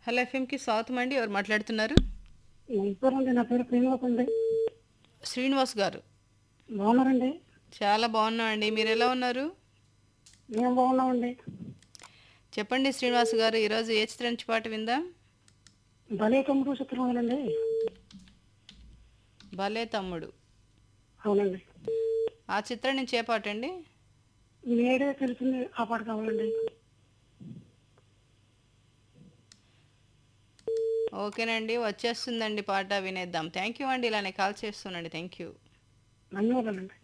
hello ఎఫ్ఎంకి స్వాగతం అండి ఎవరు మాట్లాడుతున్నారు నమస్కారం అండి నా పేరు శ్రీనివాస్ అండి శ్రీనివాస్ గారు బాగున్నారండి చాలా బాగున్నామండి మీరు ఎలా ఉన్నారు మేము బాగున్నామండి చెప్పండి శ్రీనివాస్ గారు ఈరోజు ఏ చిత్రం నుంచి పాట విందాం భలే తమ్ముడు చిత్రం వదండి భలే తమ్ముడు అవునండి ఆ చిత్రం నుంచి ఏ పాట అండి నేడే తెలిసింది ఆ పాట కావాలండి ఓకేనండి వచ్చేస్తుందండి పాట వినేద్దాం థ్యాంక్ యూ అండి ఇలానే కాల్ చేస్తున్నాండి థ్యాంక్ యూ ధన్యవాదాలండి